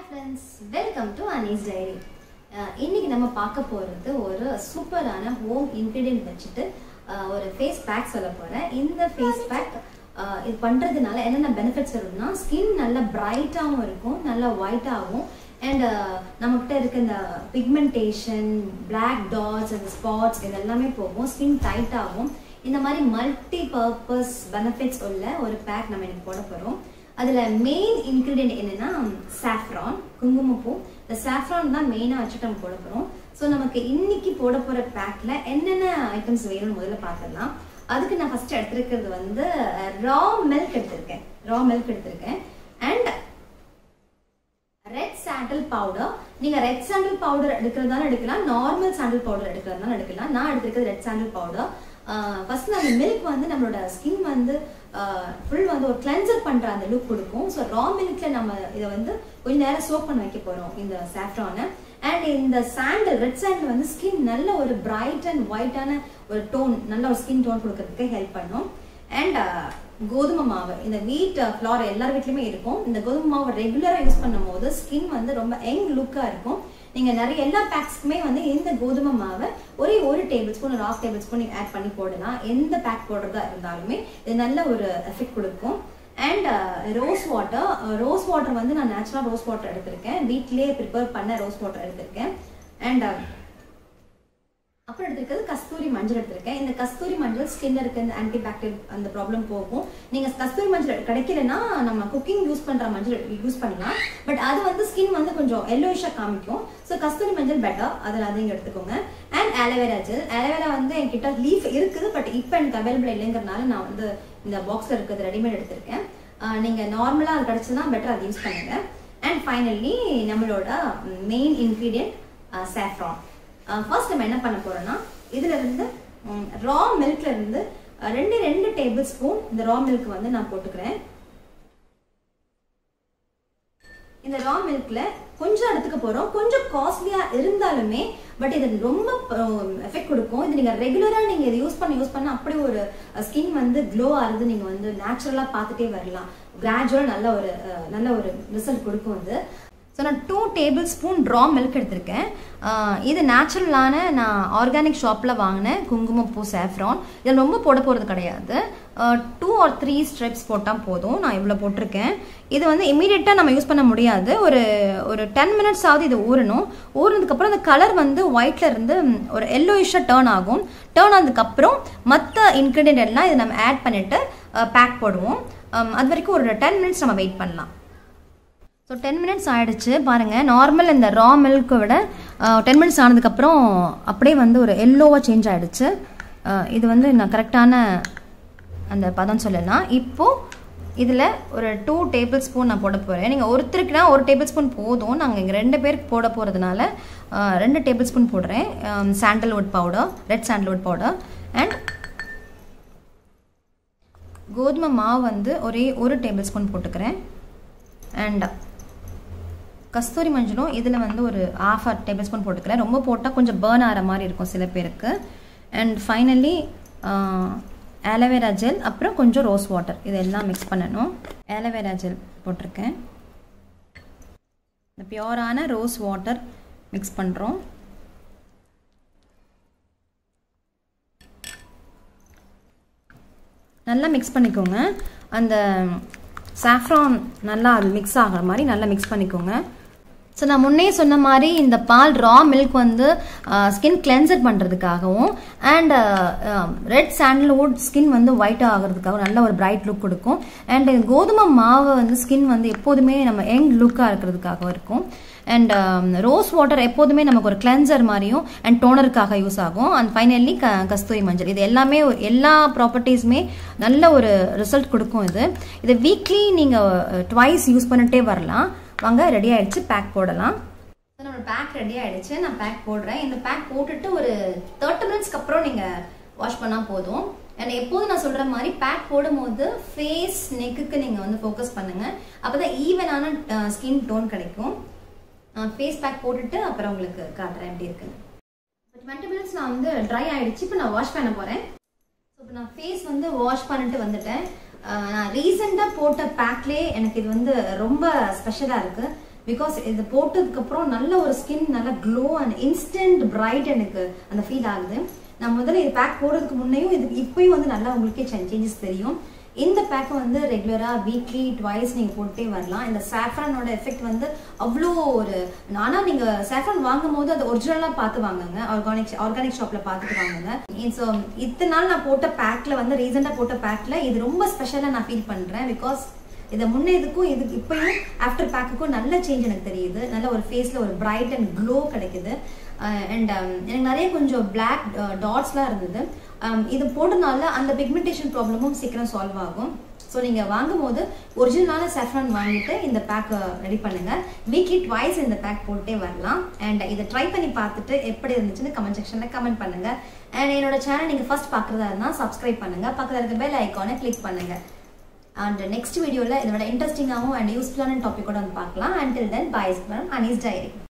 friends welcome to Anees diary இன்னைக்கு நம்ம பார்க்க போகிறது ஒரு சூப்பரான ஹோம் இன்க்ரீடியன்ட் வச்சுட்டு அஹ், ஒரு ஃபேஸ் பேக் சொல்ல போகிறேன் இந்த ஃபேஸ் பேக் இது பண்ணுறதுனால என்னென்ன பெனிஃபிட்ஸ் வரும்னா ஸ்கின் நல்லா பிரைட்டாகவும் இருக்கும் நல்லா ஒயிட்டாகவும் அண்ட் நம்மக்கிட்ட இருக்க இந்த பிக்மெண்டேஷன் பிளாக் டாட்ஸ் அந்த ஸ்பாட்ஸ் இது எல்லாமே போகும் ஸ்கின் டைட்டாகும் இந்த மாதிரி மல்டி பர்பஸ் பெனிஃபிட்ஸ் உள்ள ஒரு பேக் நம்ம இன்னைக்கு போட போகிறோம் அதில் மெயின் இன்க்ரீடியன்ட் என்னன்னா சாஃப்ரான் குங்குமப்பூ இந்த சாஃப்ரான் தான் மெயினாக வச்சுட்டு நம்ம போட போகிறோம் ஸோ நமக்கு இன்னைக்கு போட போகிற பேக்கில் என்னென்ன ஐட்டம்ஸ் வேணும்னு முதல்ல பார்த்துடலாம் அதுக்கு நான் ஃபர்ஸ்ட் எடுத்திருக்கிறது வந்து ரா மில்க் எடுத்திருக்கேன் ரா மில்க் எடுத்திருக்கேன் அண்ட் ரெட் சாண்டில் பவுடர் நீங்க ரெட் சாண்டில் பவுடர் எடுக்கிறதாலும் எடுக்கலாம் நார்மல் சாண்டில் பவுடர் எடுக்கிறதாலும் எடுக்கலாம் நான் எடுத்திருக்கிறது ரெட் சாண்டில் பவுடர் ஃபர்ஸ்ட் அந்த மில்க் வந்து நம்மளோட ஸ்கின் வந்து ஃபுல் வந்து ஒரு கிளென்சர் பண்ற அந்த லுக் கொடுக்கும் ஸோ ரா மில்க்ல நம்ம இதை வந்து கொஞ்ச நேரம் சோப் பண்ண வைக்க போறோம் இந்த சாஃப்ரானை அண்ட் இந்த சாண்டில் ரெட் சாண்டில் வந்து ஸ்கின் நல்ல ஒரு பிரைட் அண்ட் ஒயிட்டான ஒரு டோன் நல்ல ஒரு ஸ்கின் டோன் கொடுக்கறதுக்கு ஹெல்ப் பண்ணும் அண்ட் கோதுமை மாவு இந்த வீட் ஃப்ளார் எல்லார் வீட்லயுமே இருக்கும் இந்த கோதுமை மாவு ரெகுலரா யூஸ் பண்ணும்போது ஸ்கின் வந்து ரொம்ப யங் லுக்கா இருக்கும் நீங்க நிறைய எல்லா பேக்ஸ்க்குமே வந்து இந்த கோதுமை மாவை ஒரே ஒரு டேபிள் ஸ்பூன் ஒரு ஆஃப் டேபிள் ஸ்பூன் நீங்க ஆட் பண்ணி போடலாம் எந்த பேக் போடுறதா இருந்தாலுமே இது நல்ல ஒரு எஃபெக்ட் கொடுக்கும் and rose water rose water வந்து நான் நேச்சுரல் ரோஸ் வாட்டர் எடுத்திருக்கேன் வீட்லயே ப்ரிப்பேர் பண்ண ரோஸ் வாட்டர் எடுத்திருக்கேன் அண்ட் அப்புறம் எடுத்திருக்கிறது கஸ்தூரி மஞ்சள் எடுத்திருக்கேன் இந்த கஸ்தூரி மஞ்சள் ஸ்கின்ல இருக்க இந்த ஆன்டி பாக்டீரியல் அந்த ப்ராப்ளம் போகும் நீங்க கஸ்தூரி மஞ்சள் கிடைக்கலன்னா நம்ம குக்கிங் யூஸ் பண்ற மஞ்சள் யூஸ் பண்ணலாம் பட் அது வந்து ஸ்கின் வந்து கொஞ்சம் எல்லோயிஷா காமிக்கும் ஸோ கஸ்தூரி மஞ்சள் பெட்டர் அதில் அதையும் எடுத்துக்கோங்க அண்ட் ஆலோவேரா ஜெல் ஆலோவேரா வந்து என்கிட்ட லீஃப் இருக்குது பட் இப்போ எனக்கு அவைலபிள் இல்லைங்கிறனால நான் வந்து இந்த பாக்ஸ்ல இருக்கிறது ரெடிமேட் எடுத்திருக்கேன் ஆஹ் நீங்க நார்மலா அது கிடைச்சதுன்னா பெட்டர் அதை யூஸ் பண்ணுங்க அண்ட் ஃபைனலி நம்மளோட மெயின் இன்க்ரீடியன்ட் சாஃப்ரான் ஃபர்ஸ்ட் நம்ம என்ன பண்ண போறோம்னா இதுல இருந்து ரா மில்க்ல இருந்து அஹ், ரெண்டு ரெண்டு டேபிள் ஸ்பூன் இந்த ரா மில்க் வந்து நான் போட்டுக்கிறேன் இந்த ரா மில்க்ல கொஞ்சம் எடுத்துக்க போறோம் கொஞ்சம் காஸ்ட்லியா இருந்தாலுமே பட் இது ரொம்ப எஃபெக்ட் கொடுக்கும் இது நீங்க ரெகுலரா நீங்க இதை யூஸ் பண்ண யூஸ் பண்ண அப்படியே ஒரு ஸ்கின் வந்து க்ளோ ஆகுது நீங்க வந்து நேச்சுரலா பார்த்துட்டே வரலாம் கிராஜுவல் நல்ல ஒரு அஹ், நல்ல ஒரு ரிசல்ட் கொடுக்கும் இது ஸோ நான் two tablespoon raw milk எடுத்திருக்கேன் ஆஹ் இது நேச்சுரலான நான் ஆர்கானிக் ஷாப்பில் வாங்கினேன் குங்குமப்பூ சேஃப்ரான் இதில் ரொம்ப போட போகிறது கிடையாது டூ ஆர் த்ரீ ஸ்ட்ரெப்ஸ் போட்டால் போதும் நான் இவ்வளோ போட்டிருக்கேன் இது வந்து இமீடியட்டாக நம்ம யூஸ் பண்ண முடியாது ஒரு ஒரு டென் மினிட்ஸ் ஆகுது இது ஊறணும் ஊறினதுக்கப்புறம் அந்த கலர் வந்து ஒயிட்ல இருந்து ம், ஒரு எல்லோயிஷாக டேர்ன் ஆகும் டேர்ன் ஆனதுக்கப்புறம் மற்ற இன்க்ரீடியன்ட் எல்லாம் இதை நம்ம ஆட் பண்ணிவிட்டு பேக் போடுவோம் ஆம், அது வரைக்கும் ஒரு டென் மினிட்ஸ் நம்ம வெயிட் பண்ணலாம் ஸோ டென் மினிட்ஸ் ஆயிடுச்சு பாருங்கள் நார்மல் இந்த ரா மில்க்கை விட டென் மினிட்ஸ் ஆனதுக்கப்புறம் அப்படியே வந்து ஒரு எல்லோவாக சேஞ்ச் ஆயிடுச்சு அஹ், இது வந்து நான் கரெக்டான அந்த பதம் சொல்லலாம் இப்போது இதில் ஒரு டூ டேபிள் ஸ்பூன் நான் போட போகிறேன் நீங்கள் ஒருத்தருக்குனா ஒரு டேபிள் ஸ்பூன் போதும் நாங்கள் இங்கே ரெண்டு பேருக்கு போட போகிறதுனால ரெண்டு டேபிள் ஸ்பூன் போடுறேன் sandalwood powder red sandalwood powder and கோதுமை மாவு வந்து ஒரே ஒரு டேபிள் ஸ்பூன் போட்டுக்கிறேன் அண்ட் கஸ்தூரி மஞ்சளும் இதில் வந்து ஒரு ஆஃப் டேபிள் ஸ்பூன் போட்டுக்கிறேன் ரொம்ப போட்டால் கொஞ்சம் பேர்ன் ஆகிற மாதிரி இருக்கும் சில பேருக்கு அண்ட் ஃபைனலி ஆலோவேரா ஜெல் அப்புறம் கொஞ்சம் ரோஸ் வாட்டர் இதெல்லாம் மிக்ஸ் பண்ணணும் ஆலோவேரா ஜெல் போட்டிருக்கேன் இந்த பியோரான ரோஸ் வாட்டர் மிக்ஸ் பண்ணுறோம் நல்லா மிக்ஸ் பண்ணிக்கோங்க அந்த சாஃப்ரான் நல்லா அது மிக்ஸ் ஆகிற மாதிரி நல்லா மிக்ஸ் பண்ணிக்கோங்க ஸோ நான் முன்னே சொன்ன மாதிரி இந்த பால் ரா மில்க் வந்து ஸ்கின் கிளென்சர் பண்ணுறதுக்காகவும் அண்ட் ரெட் சாண்டல்வுட் ஸ்கின் வந்து ஒயிட் ஆகிறதுக்காகவும் நல்ல ஒரு பிரைட் லுக் கொடுக்கும் அண்ட் கோதுமை மாவு வந்து ஸ்கின் வந்து எப்போதுமே நம்ம யங் லுக்காக இருக்கிறதுக்காகவும் இருக்கும் அண்ட் ரோஸ் வாட்டர் எப்போதுமே நமக்கு ஒரு கிளென்சர் மாதிரியும் அண்ட் டோனருக்காக யூஸ் ஆகும் அண்ட் ஃபைனலி க கஸ்தூரி மஞ்சள் இது எல்லாமே ஒரு- எல்லா ப்ராப்பர்ட்டிஸுமே நல்ல ஒரு ரிசல்ட் கொடுக்கும் இது இது வீக்லி நீங்கள் ட்வைஸ் யூஸ் பண்ணிட்டே வரலாம் வாங்க ரெடி ஆயிடுச்சு பேக் போடலாம் நம்மளோட பேக் ரெடி ஆயிடுச்சு நான் பேக் போடுறேன் இந்த பேக் போட்டுட்டு ஒரு தேர்ட்டி மினிட்ஸ்க்கு அப்புறம் நீங்கள் வாஷ் பண்ணால் போதும் அண்ட் எப்போதும் நான் சொல்கிற மாதிரி பேக் போடும்போது ஃபேஸ் நெக்குக்கு நீங்கள் வந்து ஃபோக்கஸ் பண்ணுங்கள் அப்போ தான் ஈவனான ஸ்கின் டோன் கிடைக்கும் ஃபேஸ் பேக் போட்டுட்டு அப்புறம் உங்களுக்கு காட்டுறேன் எப்படி இருக்குன்னு டுவெண்ட்டி மினிட்ஸ் நான் வந்து ட்ரை ஆயிடுச்சு இப்போ நான் வாஷ் பண்ண போகிறேன் ஸோ இப்போ நான் ஃபேஸ் வந்து வாஷ் பண்ணிட்டு வந்துட்டேன் அஹ் நான் ரீசெண்டாக போட்ட பேக்லேயே எனக்கு இது வந்து ரொம்ப ஸ்பெஷலாக இருக்குது பிகாஸ் இது போட்டதுக்கப்புறம் நல்ல ஒரு ஸ்கின் நல்ல க்ளோ அண்ட் இன்ஸ்டன்ட் பிரைட் எனக்கு அந்த ஃபீல் ஆகுது நான் முதல்ல இது பேக் போடுறதுக்கு முன்னையும் இது இப்பயும் வந்து நல்லா உங்களுக்கே சேஞ்சஸ் தெரியும் இந்த பேக்கை வந்து ரெகுலராக வீக்லி ட்வைஸ் நீங்கள் போட்டே வரலாம் இந்த சாஃப்ரானோட எஃபெக்ட் வந்து அவ்வளோ ஒரு ஆனால் நீங்கள் சாஃப்ரான் வாங்கும் போது அது ஒரிஜினலாக பார்த்து வாங்குங்க ஆர்கானிக் ஆர்கானிக் ஷாப்பில் பார்த்துட்டு வாங்குங்க ஸோ இத்தனை நாள் நான் போட்ட பேக்கில் வந்து ரீசெண்டாக போட்ட பேக்கில் இது ரொம்ப ஸ்பெஷலாக நான் ஃபீல் பண்ணுறேன் பிகாஸ் இதை முன்ன இதுக்கும் இது இப்பயும் ஆஃப்டர் பேக்குக்கும் நல்ல சேஞ்ச் எனக்கு தெரியுது நல்ல ஒரு ஃபேஸில் ஒரு பிரைட் அண்ட் க்ளோ கிடைக்குது அண்ட் எனக்கு நிறைய கொஞ்சம் பிளாக் டாட்ஸ்லாம் இருந்தது இது போட்டனால அந்த பிக்மெண்டேஷன் ப்ராப்ளமும் சீக்கிரம் சால்வ் ஆகும் ஸோ நீங்கள் வாங்கும் போது ஒரிஜினலான சாஃப்ரான் வாங்கிட்டு இந்த பேக்கை ரெடி பண்ணுங்கள் வீக்லி ட்வைஸ் இந்த பேக் போட்டே வரலாம் அண்ட் இதை ட்ரை பண்ணி பார்த்துட்டு எப்படி இருந்துச்சுன்னு கமெண்ட் செக்ஷனில் கமெண்ட் பண்ணுங்கள் அண்ட் என்னோட சேனல் நீங்கள் ஃபஸ்ட் பார்க்குறதா இருந்தால் சப்ஸ்கிரைப் பண்ணுங்கள் பக்கத்தில் இருக்க பெல் ஐக்கானை கிளிக் பண்ணுங்கள் அண்ட் நெக்ஸ்ட் வீடியோவில் இதோட இன்ட்ரெஸ்டிங்காகவும் அண்ட் யூஸ்ஃபுல்லான டாப்பிக்கோட வந்து பார்க்கலாம் until then byes from Anees diary